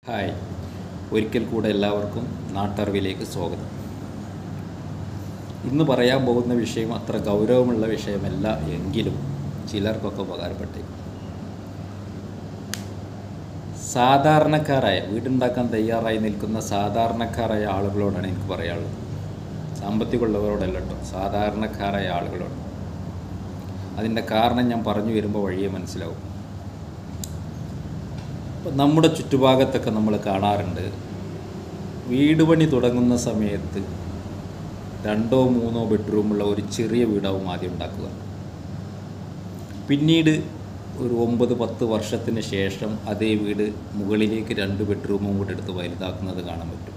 hi ഒരിക്കൽ കൂടെ എല്ലാവർക്കും നാട്ടറിവിലേക്ക് സ്വാഗതം ഇന്ന് പറയാൻ പോകുന്ന വിഷയം അത്ര ഗൗരവമുള്ള വിഷയമല്ല എങ്കിലും ചിലർക്കൊക്കെ ഉപകാരപ്പെട്ടേക്കും സാധാരണക്കാരായ വീടുണ്ടാക്കാൻ തയ്യാറായി നിൽക്കുന്ന സാധാരണക്കാരായ ആളുകളോടാണ് എനിക്ക് പറയാനുള്ളത് സാമ്പത്തികമുള്ളവരോടല്ല കേട്ടോ സാധാരണക്കാരായ ആളുകളോട് അതിൻ്റെ കാരണം ഞാൻ പറഞ്ഞു വരുമ്പോൾ വഴിയെ മനസ്സിലാവും ഇപ്പം നമ്മുടെ ചുറ്റുഭാഗത്തൊക്കെ നമ്മൾ കാണാറുണ്ട് വീട് പണി തുടങ്ങുന്ന സമയത്ത് രണ്ടോ മൂന്നോ ബെഡ്റൂമുള്ള ഒരു ചെറിയ വീടാവും ആദ്യം ഉണ്ടാക്കുക പിന്നീട് ഒരു ഒമ്പത് പത്ത് വർഷത്തിന് ശേഷം അതേ വീട് മുകളിലേക്ക് രണ്ട് ബെഡ്റൂമും കൂടെ എടുത്ത് വലുതാക്കുന്നത് കാണാൻ പറ്റും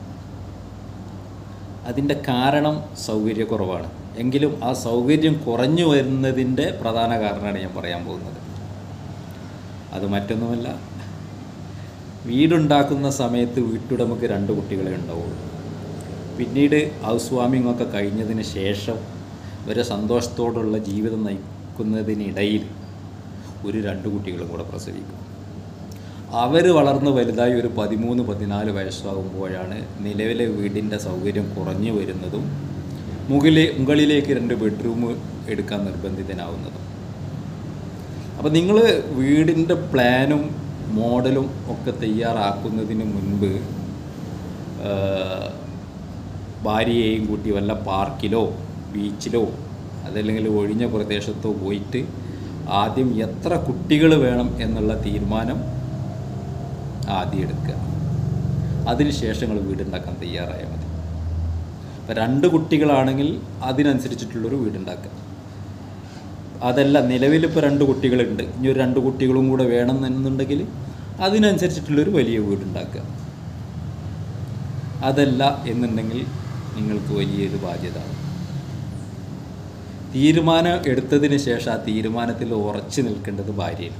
അതിൻ്റെ കാരണം സൗകര്യക്കുറവാണ് എങ്കിലും ആ സൗകര്യം കുറഞ്ഞു വരുന്നതിൻ്റെ പ്രധാന കാരണമാണ് ഞാൻ പറയാൻ പോകുന്നത് അത് മറ്റൊന്നുമല്ല വീടുണ്ടാക്കുന്ന സമയത്ത് വീട്ടുടമക്ക് രണ്ട് കുട്ടികളെ ഉണ്ടാവുള്ളൂ പിന്നീട് ഹൗസ് വാമിംഗ് ഒക്കെ കഴിഞ്ഞതിന് ശേഷം ഇവരെ സന്തോഷത്തോടുള്ള ജീവിതം നയിക്കുന്നതിനിടയിൽ ഒരു രണ്ട് കുട്ടികളും കൂടെ പ്രസവിക്കും അവർ വളർന്ന് വലുതായി ഒരു പതിമൂന്ന് പതിനാല് വയസ്സാകുമ്പോഴാണ് നിലവിലെ വീടിൻ്റെ സൗകര്യം കുറഞ്ഞു വരുന്നതും മുകളിലെ മുകളിലേക്ക് രണ്ട് ബെഡ്റൂം എടുക്കാൻ നിർബന്ധിതനാവുന്നതും അപ്പോൾ നിങ്ങൾ വീടിൻ്റെ പ്ലാനും മോഡലും ഒക്കെ തയ്യാറാക്കുന്നതിന് മുൻപ് ആ, ഭാര്യയെയും കൂട്ടി വല്ല പാർക്കിലോ ബീച്ചിലോ അതല്ലെങ്കിൽ ഒഴിഞ്ഞ പ്രദേശത്തോ പോയിട്ട് ആദ്യം എത്ര കുട്ടികൾ വേണം എന്നുള്ള തീരുമാനം ആദ്യം എടുക്കുക അതിനുശേഷം നിങ്ങൾ വീടുണ്ടാക്കാൻ തയ്യാറായാൽ മതി ഇപ്പം രണ്ട് കുട്ടികളാണെങ്കിൽ അതിനനുസരിച്ചിട്ടുള്ളൊരു വീടുണ്ടാക്കുക അതല്ല നിലവിലിപ്പോൾ രണ്ട് കുട്ടികളുണ്ട് ഇനി ഒരു രണ്ട് കുട്ടികളും കൂടെ വേണം എന്നുണ്ടെങ്കിൽ അതിനനുസരിച്ചിട്ടുള്ളൊരു വലിയ വീടുണ്ടാക്കുക അതല്ല എന്നുണ്ടെങ്കിൽ നിങ്ങൾക്ക് വലിയൊരു ബാധ്യത തീരുമാനം എടുത്തതിന് ശേഷം ആ തീരുമാനത്തിൽ ഉറച്ചു നിൽക്കേണ്ടത് ഭാര്യയാണ്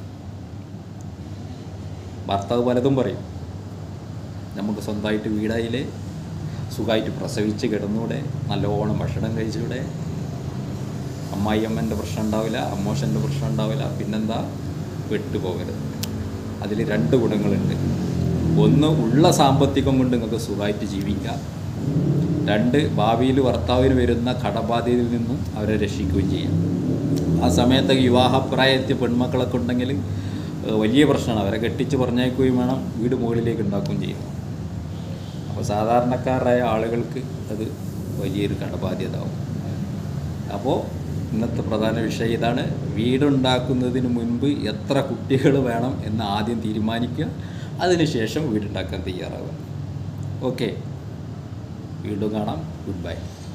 ഭർത്താവ് പലതും പറയും നമുക്ക് സ്വന്തമായിട്ട് വീടായില്ലേ സുഖമായിട്ട് പ്രസവിച്ച് കിടന്നൂടെ നല്ലോണം ഭക്ഷണം കഴിച്ചൂടെ അമ്മായിയമ്മൻ്റെ പ്രശ്നം ഉണ്ടാവില്ല അമ്മോഷൻ്റെ പ്രശ്നം ഉണ്ടാവില്ല പിന്നെന്താ പെട്ടുപോകരുത് അതിൽ രണ്ട് ഗുണങ്ങളുണ്ട് ഒന്ന് ഉള്ള സാമ്പത്തികം കൊണ്ട് നിങ്ങൾക്ക് സുഖമായിട്ട് ജീവിക്കാം രണ്ട് ഭാവിയിൽ ഭർത്താവിന് വരുന്ന കടബാധ്യതയിൽ നിന്നും അവരെ രക്ഷിക്കുകയും ചെയ്യാം ആ സമയത്ത് വിവാഹപ്രായത്തിൽ പെൺമക്കളൊക്കെ ഉണ്ടെങ്കിൽ ഏഹ്, വലിയ പ്രശ്നമാണ് അവരെ കെട്ടിച്ച് പറഞ്ഞേക്കുകയും വേണം വീട് മുകളിലേക്ക് ഉണ്ടാക്കുകയും ചെയ്യും അപ്പോൾ സാധാരണക്കാരായ ആളുകൾക്ക് അത് വലിയൊരു കടബാധ്യത ആവും അപ്പോൾ ഇന്നത്തെ പ്രധാന വിഷയം ഇതാണ് വീടുണ്ടാക്കുന്നതിന് മുൻപ് എത്ര കുട്ടികൾ വേണം എന്ന് ആദ്യം തീരുമാനിക്കുക അതിനുശേഷം വീടുണ്ടാക്കാൻ തയ്യാറാവുക ഓക്കെ വീണ്ടും കാണാം ഗുഡ് ബൈ